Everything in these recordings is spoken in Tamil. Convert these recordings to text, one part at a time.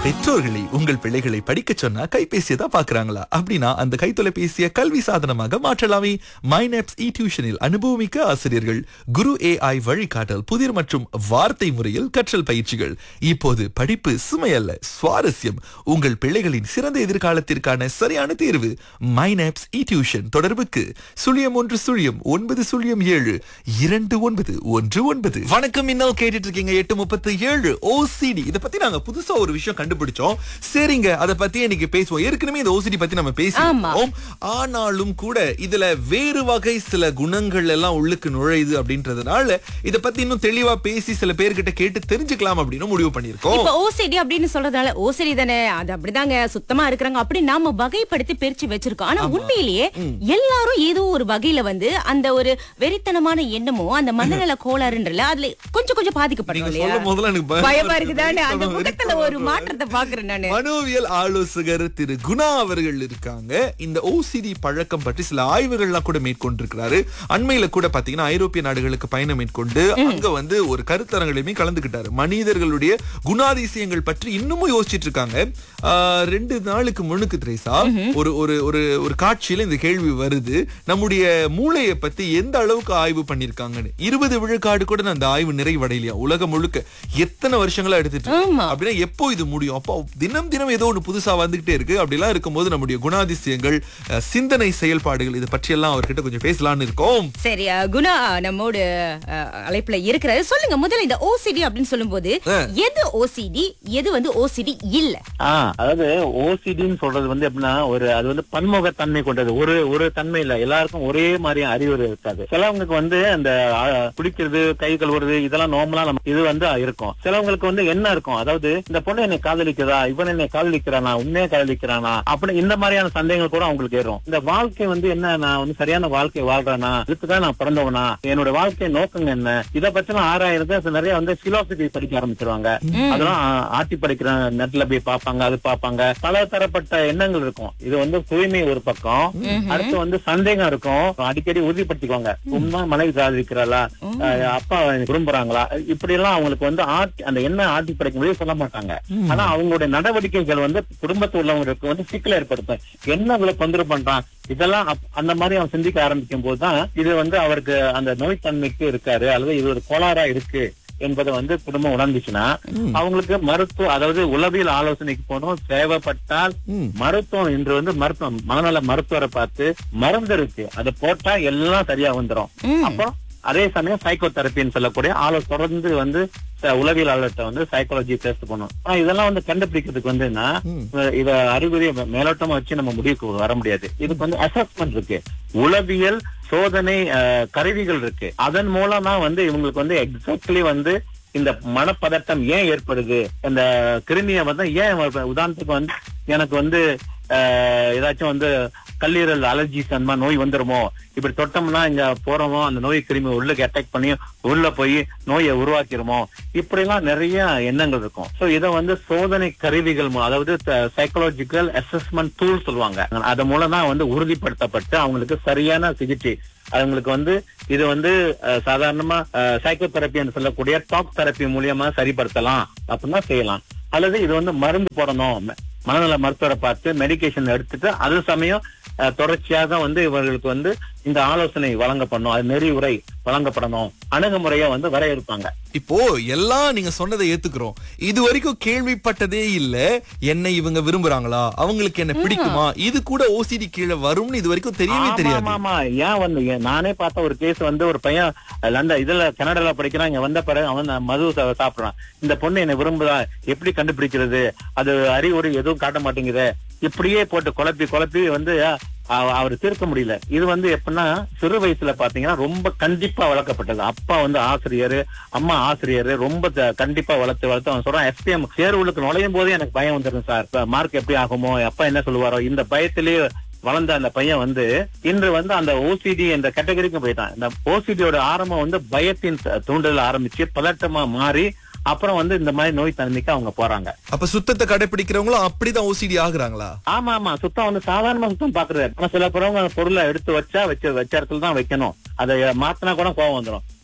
பெற்றோர்களை உங்கள் பிள்ளைகளை படிக்க சொன்னா கைபேசியை தான் பாக்குறாங்களா அப்படின்னா அந்த கைத்தொலைபேசியை கல்வி சாதனமாக மாற்றலாமே மைனப்ஸ் இ டியூஷனில் அனுபவமிக்க ஆசிரியர்கள் குரு ஏஐ வழிகாட்டல் புதிர் மற்றும் வார்த்தை முறையில் கற்றல் பயிற்சிகள் இப்போது படிப்பு சுமையல்ல சுவாரஸ்யம் உங்கள் பிள்ளைகளின் சிறந்த எதிர்காலத்திற்கான சரியான தேர்வு மைனப்ஸ் இ டியூஷன் தொடர்புக்கு சுழியம் ஒன்று சுழியம் ஒன்பது சுழியம் ஏழு இரண்டு ஒன்பது ஒன்று ஒன்பது வணக்கம் இன்னும் கேட்டுட்டு இருக்கீங்க எட்டு முப்பத்தி ஏழு ஓசிடி இதை பத்தி நாங்க புதுசா ஒரு விஷயம் கண்டுபிடிச்சோம் சரிங்க அதை பத்தி இன்னைக்கு பேசுவோம் ஏற்கனவே இந்த ஓசிடி பத்தி நம்ம பேசியிருக்கோம் ஆனாலும் கூட இதுல வேறு வகை சில குணங்கள் எல்லாம் உள்ளுக்கு நுழையுது அப்படின்றதுனால இத பத்தி இன்னும் தெளிவா பேசி சில பேர்கிட்ட கேட்டு தெரிஞ்சுக்கலாம் அப்படின்னு முடிவு பண்ணிருக்கோம் இப்ப ஓசிடி அப்படின்னு சொல்றதுனால ஓசிடி தானே அது அப்படிதாங்க சுத்தமா இருக்கிறாங்க அப்படி நாம வகைப்படுத்தி பிரிச்சு வச்சிருக்கோம் ஆனா உண்மையிலேயே எல்லாரும் ஏதோ ஒரு வகையில வந்து அந்த ஒரு வெறித்தனமான எண்ணமோ அந்த மனநல கோளாறுன்றல அதுல கொஞ்சம் கொஞ்சம் பாதிக்கப்படுறோம் நீங்க இல்லையா சொல்லும் போதெல்லாம் எனக்கு பயமா பயமா இருக்கு. இருக்குதானே அந்த வெறித்தனம், முகத்துல ஒரு மாற்றத்தை பாக்குறேன் நானு மனோவியல் ஆலோசகர் திரு குணா அவர்கள் இருக்காங்க இந்த ஓசிடி பழக்கம் பற்றி சில ஆய்வுகள்லாம் கூட மேற்கொண்டிருக்கிறாரு அண்மையில கூட பாத்தீங்கன்னா ஐரோப்பிய நாடுகளுக்கு பயணம் மேற்கொண்டு அங்க வந்து ஒரு கருத்தரங்களையுமே கலந்துகிட்டாரு மனிதர்களுடைய குணாதிசயங்கள் பற்றி இன்னமும் யோசிச்சிட்டு இருக்காங்க ஆஹ், ரெண்டு நாளுக்கு முன்னுக்கு திரேசா ஒரு ஒரு ஒரு ஒரு காட்சியில இந்த கேள்வி வருது நம்முடைய மூளையை பத்தி எந்த அளவுக்கு ஆய்வு பண்ணிருக்காங்கன்னு இருபது விழுக்காடு கூட அந்த ஆய்வு நிறைவடையலையா உலகம் முழுக்க எத்தனை வருஷங்களா எடுத்துட்டு இருக்கு? ஆமா. அப்படின்னா எப்போ இது முடியும் அப்போ தினம் தினம் ஏதோ ஒண்ணு புதுசா வந்துகிட்டே இருக்கு அப்படிலாம் இருக்கும்போது நம்முடைய குணாதிசயங்கள் அஹ், சிந்தனை செயல்பாடுகள் இது பற்றி எல்லாம் அவர்கிட்ட கொஞ்சம் பேசலாம்னு இருக்கோம் சரி அஹ், குணா நம்மோடு அஹ், அழைப்புல இருக்கிறாரு சொல்லுங்க முதல்ல இந்த ஓசிடி அப்படின்னு சொல்லும்போது எது ஓசிடி எது வந்து ஓசிடி இல்ல ஆ அதாவது ஓசிடின்னு சொல்றது வந்து எப்படின்னா ஒரு அது வந்து பன்முகத்தன்மை கொண்டது ஒரு ஒரு தன்மை இல்ல எல்லாருக்கும் ஒரே மாதிரி அறிவு இருக்காது சிலவங்களுக்கு வந்து அந்த ஆ, குடிக்கிறது கை கழுவுறது இதெல்லாம் நார்மலா நம்ம இது வந்து இருக்கும் சிலவங்களுக்கு வந்து என்ன இருக்கும் அதாவது இந்த பொண்ணு என்னை காதலிக்கிறதா இவன் என்னை காதலிக்கிறானா உண்மையா காதலிக்கிறானா அப்படி இந்த மாதிரியான சந்தேகங்கள் கூட அவங்களுக்கு ஏறும் இந்த வாழ்க்கை வந்து என்ன நான் வந்து சரியான வாழ்க்கை வாழ்றேனா இதுக்குதான் நான் பிறந்தவனா என்னோட வாழ்க்கை நோக்கங்க என்ன இதை பத்தி ஆறாயிரத்து நிறைய வந்து பிலாசபி படிக்க ஆரம்பிச்சிருவாங்க அதெல்லாம் ஆ- ஆட்டி படிக்கிற நெட்ல போய் பார்ப்பாங்க அது பார்ப்பாங்க பல தரப்பட்ட எண்ணங்கள் இருக்கும் இது வந்து தூய்மை ஒரு பக்கம் அடுத்து வந்து சந்தேகம் இருக்கும் அடிக்கடி உறுதிப்படுத்திக்குவாங்க உண்மை மனைவி காதலிக்கிறாளா அஹ் அப்பா எனக்கு விரும்புறாங்களா இப்படி எல்லாம் அவங்களுக்கு வந்து ஆட்டி அந்த எண்ணம் ஆட்டி படைக்க முடியும் சொல்ல மாட்டாங்க ஆனா அவங்களுடைய நடவடிக்கைகள் வந்து குடும்பத்தில் உள்ளவங்களுக்கு வந்து சிக்கல் ஏற்படுத்தும் என்ன இவ்வளவு தொந்தரவு பண்றான் இதெல்லாம் அப்- அந்த மாதிரி அவன் சிந்திக்க ஆரம்பிக்கும் போதுதான் இது வந்து அவருக்கு அந்த நோய்த்தன்மைக்கு இருக்காரு அல்லது இது ஒரு கோளாறா இருக்கு என்பதை வந்து குடும்பம் உணர்ந்துச்சுன்னா அவங்களுக்கு மருத்துவ அதாவது உளவியல் ஆலோசனைக்கு போகணும் தேவைப்பட்டால் மருத்துவம் இன்று வந்து மருத்துவம் மனநல மருத்துவரை பார்த்து மருந்து இருக்கு அதை போட்டா எல்லாம் சரியா வந்துரும் அப்புறம் அதே சமயம் சைக்கோ தெரப்பின்னு சொல்லக்கூடிய ஆலோ தொடர்ந்து வந்து ச- உளவியல் ஆலோசனை வந்து சைக்காலஜி டெஸ்ட் பண்ணும் ஆனா இதெல்லாம் வந்து கண்டுபிடிக்கிறதுக்கு வந்து என்ன அஹ் இத அறிகுறியை மே- மேலோட்டமா வச்சு நம்ம முடிவுக்கு வர முடியாது இதுக்கு வந்து அசஸ்மெண்ட் இருக்கு உளவியல் சோதனை அஹ், கருவிகள் இருக்கு அதன் மூலமா வந்து இவங்களுக்கு வந்து எக்ஸாக்ட்லி வந்து இந்த மனப்பதட்டம் ஏன் ஏற்படுது இந்த கிருமியை வந்து ஏன் வ- உதாரணத்துக்கு வந்து எனக்கு வந்து அஹ், ஏதாச்சும் வந்து கல்லீரல் அலர்ஜிஸ் அந்த மாதிரி நோய் வந்துருமோ இப்படி தொட்டோம்னா இங்க போறோமோ அந்த நோய் கிருமி உள்ளுக்கு அட்டாக் பண்ணி உள்ள போய் நோயை உருவாக்கிருமோ இப்படி எல்லாம் நிறைய எண்ணங்கள் இருக்கும் சோ இதை வந்து சோதனை கருவிகள் மூலம் அதாவது சைக்கலாஜிக்கல் அசஸ்மெண்ட் டூல் சொல்லுவாங்க அது மூலம் தான் வந்து உறுதிப்படுத்தப்பட்டு அவங்களுக்கு சரியான சிகிச்சை அவங்களுக்கு வந்து இது வந்து அஹ், சாதாரணமா சைக்கோ தெரப்பின்னு சொல்லக்கூடிய டாக் தெரப்பி மூலியமா சரிப்படுத்தலாம் அப்படின்னா செய்யலாம் அல்லது இது வந்து மருந்து போடணும் ம- மனநல மருத்துவரை பார்த்து மெடிகேஷன் எடுத்துட்டு அது சமயம் அஹ், தொடர்ச்சியாக வந்து இவர்களுக்கு வந்து இந்த ஆலோசனை வழங்கப்படணும் அது நெறிவுரை வழங்கப்படணும் அணுகுமுறையை வந்து வரையறுப்பாங்க இப்போ எல்லாம் நீங்க சொன்னதை ஏத்துக்கிறோம் இது வரைக்கும் கேள்விப்பட்டதே இல்ல என்ன இவங்க விரும்புறாங்களா அவங்களுக்கு என்ன பிடிக்குமா இது கூட ஓசிடி கீழே வரும்னு இது வரைக்கும் தெரியவே ஆமா, தெரியாது ஆமா, ஆமா. ஏன் வந்து ஏன் நானே பார்த்த ஒரு கேஸ் வந்து ஒரு பையன் லண்டன் இதுல கனடால படிக்கிறான் இங்க வந்த பிறகு அவன் மது சா- சாப்பிடுறான் இந்த பொண்ணு என்ன விரும்புதா எப்படி கண்டுபிடிக்கிறது அது அறிவுரை எதுவும் காட்ட மாட்டேங்குது இப்படியே போட்டு குழப்பி குழப்பி வந்து அவ- அவர் தீர்க்க முடியல இது வந்து எப்படின்னா சிறு வயசுல பாத்தீங்கன்னா ரொம்ப கண்டிப்பா வளர்க்கப்பட்டது அப்பா வந்து ஆசிரியர் அம்மா ஆசிரியர் ரொம்ப த- கண்டிப்பா வளர்த்து வளர்த்து அவன் சொல்றான் எஸ்பிஎம் தேர்வுகளுக்கு நுழையும் போதே எனக்கு பயம் வந்துடும் சார் மார்க் எப்படி ஆகுமோ அப்பா என்ன சொல்லுவாரோ இந்த பயத்திலேயே வளர்ந்த அந்த பையன் வந்து இன்று வந்து அந்த ஓசிடி என்ற கேட்டகரிக்கு போயிட்டான் இந்த ஓசிடியோட ஆரம்பம் வந்து பயத்தின் த- தூண்டுதல் ஆரம்பிச்சு பதட்டமா மாறி அப்புறம் வந்து இந்த மாதிரி நோய் தன்மைக்கு அவங்க போறாங்க அப்ப சுத்தத்தை கடைபிடிக்கிறவங்களும் அப்படிதான் ஓசிடி ஆகுறாங்களா ஆமா ஆமா சுத்தம் வந்து சாதாரண சுத்தம் பாக்குறது ஆனா சில பேரவங்க அந்த பொருளை எடுத்து வச்சா வச்ச வச்ச இடத்துல தான் வைக்கணும் அதை மாத்தினா கூட கோவம் வந்துடும்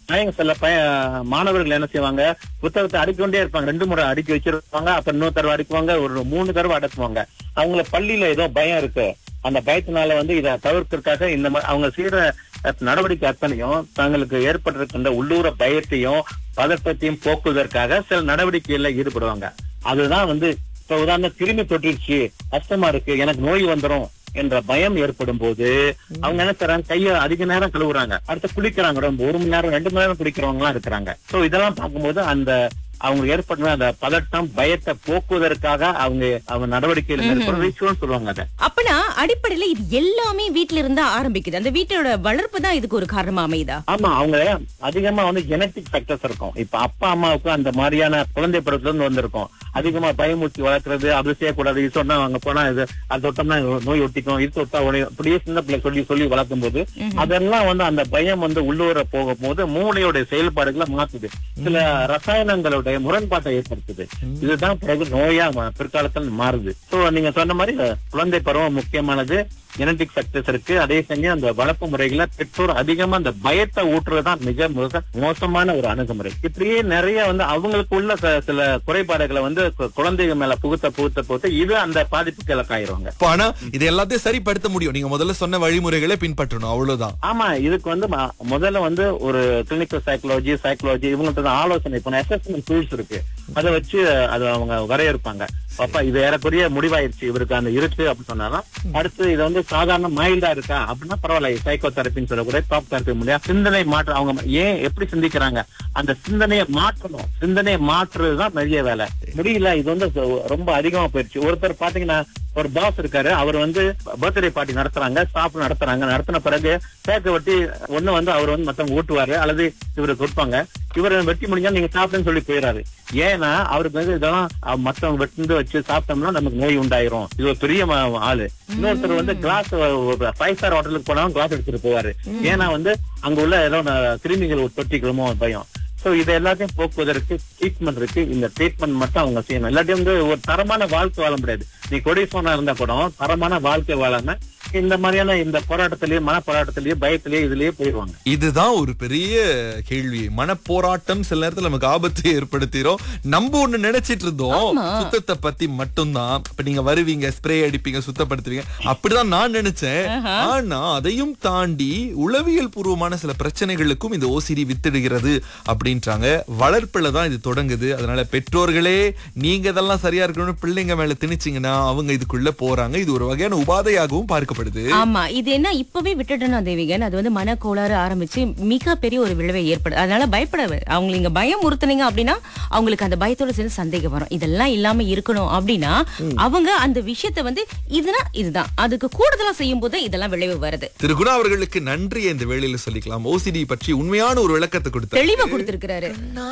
பையன் சில பைய மாணவர்கள் என்ன செய்வாங்க புத்தகத்தை அடிக்கொண்டே இருப்பாங்க ரெண்டு முறை அடுக்கி வச்சிருப்பாங்க அப்புறம் இன்னொரு தடவை அடிக்குவாங்க ஒரு மூணு தடவை அடக்குவாங்க அவங்கள பள்ளியில ஏதோ பயம் இருக்கு அந்த பயத்தினால வந்து இதை தவிர்க்கிறதுக்காக இந்த மாதிரி அவங்க செய்யற அஹ், நடவடிக்கை அத்தனையும் தங்களுக்கு ஏற்பட்டிருக்கின்ற உள்ளூர பயத்தையும் பதட்டத்தையும் போக்குவதற்காக சில நடவடிக்கைகள்ல ஈடுபடுவாங்க அதுதான் வந்து இப்ப உதாரணம் கிருமி தொற்றிருச்சு கஷ்டமா இருக்கு எனக்கு நோய் வந்துரும் என்ற பயம் ஏற்படும் போது அவங்க என்ன செய்றாங்க கைய அதிக நேரம் கழுவுறாங்க அடுத்து குளிக்கிறாங்க ரொம்ப ஒரு மணி நேரம் ரெண்டு மணி நேரம் குளிக்கிறவங்க எல்லாம் இருக்கிறாங்க சோ இதெல்லாம் பார்க்கும்போது அந்த அவங்க ஏற்படுற அந்த பதட்டம் பயத்தை போக்குவதற்காக அவங்க அவங்க நடவடிக்கைகள் மேற்கொள்ள ritual சொல்லுவாங்க அதை அப்பனா அடிப்படையில இது எல்லாமே வீட்ல இருந்தா ஆரம்பிக்குது அந்த வீட்டோட வளர்ப்பு தான் இதுக்கு ஒரு காரணமா அமையுதா ஆமா அவங்க அதிகமா வந்து ஜெனட்டிக் ஃபேக்டர்ஸ் இருக்கும் இப்ப அப்பா அம்மாவுக்கு அந்த மாதிரியான குழந்தை பருவத்துல இருந்து வந்திருக்கும் அதிகமா பயமூட்டி வளர்க்கறது அது செய்யக்கூடாது இது சொன்னா அங்க போனா இது அது தொட்டோம்னா நோய் ஒட்டிக்கும் இது தொட்டா உடனே இப்படியே சின்ன பிள்ளை சொல்லி சொல்லி வளர்க்கும் போது அதெல்லாம் வந்து அந்த பயம் வந்து உள்ளூர போகும்போது மூளையோட செயல்பாடுகளை மாத்துது சில ரசாயனங்களுடைய முரண்பாட்டை ஏற்படுத்துது இதுதான் பிறகு நோயா ம- பிற்காலத்தில் மாறுது சோ நீங்க சொன்ன மாதிரி அஹ், குழந்தை பருவம் முக்கியமானது ஜெனடிக் ஃபேக்டர்ஸ் இருக்கு அதே சமயம் அந்த வளர்ப்பு முறைகளை பெற்றோர் அதிகமா அந்த பயத்தை ஊட்டுறதுதான் மிக மிக மோசமான ஒரு அணுகுமுறை இப்படியே நிறைய வந்து அவங்களுக்கு உள்ள ச- சில குறைபாடுகளை வந்து கு- குழந்தைங்க மேல புகுத்த புகுத்த புகுத்த இது அந்த பாதிப்புக்கு இலக்காயிருவாங்க இப்ப ஆனா இது எல்லாத்தையும் சரிப்படுத்த முடியும் நீங்க முதல்ல சொன்ன வழிமுறைகளை பின்பற்றணும் அவ்வளவுதான் ஆமா இதுக்கு வந்து ம- முதல்ல வந்து ஒரு கிளினிக்கல் சைக்காலஜி சைக்காலஜி இவங்கள்ட்ட தான் ஆலோசனை இப்போ அசஸ்மெண்ட் டூல்ஸ் இருக்கு அதை வச்சு அதை அவங்க வரையறுப்பாங்க அப்பா இது ஏறக்குறைய முடிவாயிருச்சு இவருக்கு அந்த இருக்கு அப்படின்னு சொன்னாலும் அடுத்து இது வந்து சாதாரண மைல்டா இருக்கா அப்படின்னா பரவாயில்ல சைக்கோ தெரப்பின்னு சொல்லக்கூடிய டாப் தெரப்பி முடியாது சிந்தனை மாற்ற அவங்க ஏன் எப்படி சிந்திக்கிறாங்க அந்த சிந்தனையை மாற்றணும் சிந்தனையை மாற்றுறதுதான் பெரிய வேலை முடியல இது வந்து ரொம்ப அதிகமா போயிடுச்சு ஒருத்தர் பாத்தீங்கன்னா ஒரு பாஸ் இருக்காரு அவர் வந்து பர்த்டே பார்ட்டி நடத்துறாங்க ஸ்டாப் நடத்துறாங்க நடத்தின பிறகு கேக்க வெட்டி ஒண்ணு வந்து அவர் வந்து மத்தவங்க ஊட்டுவாரு அல்லது இவருக்கு கொடுப்பாங்க இவர் வெட்டி முடிஞ்சா நீங்க சாப்பிடுன்னு சொல்லி போயிடாரு ஏன்னா அவருக்கு வந்து இதெல்லாம் அஹ், மத்தவங்க வெட்டு வச்சு சாப்பிட்டோம்னா நமக்கு நோய் உண்டாயிரும் இது ஒரு பெரிய ம- ஆளு இன்னொருத்தர் வந்து கிளாஸ் ஃபைவ் ஸ்டார் ஹோட்டலுக்கு போனாலும் கிளாஸ் எடுத்துட்டு போவாரு ஏன்னா வந்து அங்க உள்ள ஏதோ ந- கிருமிகள் தொட்டிக்கிறோமோ பயம் சோ இது எல்லாத்தையும் போக்குவதற்கு ட்ரீட்மெண்ட் இருக்கு இந்த ட்ரீட்மெண்ட் மட்டும் அவங்க செய்யணும் இல்லாட்டி வந்து ஒரு தரமான வாழ்க்கை வாழ முடியாது நீ கொடிசோனா இருந்தா கூட தரமான வாழ்க்கை வாழாம இந்த மாதிரியான இந்த போராட்டத்திலேயே மன போராட்டத்திலேயே பயத்திலேயே இதுலயே போயிடுவாங்க இதுதான் ஒரு பெரிய கேள்வி மனப்போராட்டம் சில நேரத்துல நமக்கு ஆபத்தை ஏற்படுத்திரும் நம்ம ஒண்ணு நினைச்சிட்டு இருந்தோம் ஆமா. சுத்தத்தை பத்தி மட்டும்தான் இப்ப நீங்க வருவீங்க ஸ்ப்ரே அடிப்பீங்க சுத்தப்படுத்துவீங்க அப்படிதான் நான் நினைச்சேன் ஆனா அதையும் தாண்டி உளவியல் பூர்வமான சில பிரச்சனைகளுக்கும் இந்த ஓசிடி வித்திடுகிறது அப்படின்றாங்க வளர்ப்புல தான் இது தொடங்குது அதனால பெற்றோர்களே நீங்க இதெல்லாம் சரியா இருக்கணும்னு பிள்ளைங்க மேல திணிச்சீங்கன்னா அவங்க இதுக்குள்ள போறாங்க இது ஒரு வகையான உபாதையாகவும் பார்க்கப்படுது ஆமா இது என்ன இப்பவே விட்டுட்டணும் தேவிகன் அது வந்து மனக்கோளாறு ஆரம்பிச்சு மிகப்பெரிய ஒரு விளைவை ஏற்படும் அதனால பயப்பட வே- அவங்க நீங்க பயம் உறுத்துனீங்க அப்படின்னா அவங்களுக்கு அந்த பயத்தோட சேர்ந்து சந்தேகம் வரும் இதெல்லாம் இல்லாம இருக்கணும் அப்படின்னா அவங்க அந்த விஷயத்த வந்து இதுனா இதுதான் அதுக்கு கூடுதலா செய்யும் போது இதெல்லாம் விளைவு வருது திரு குணா அவர்களுக்கு நன்றி இந்த வேளையில சொல்லிக்கலாம் ஓசிடி பற்றி உண்மையான ஒரு விளக்கத்தை கொடுத்தார் தெளிவா கொடுத்திருக்கிறாரு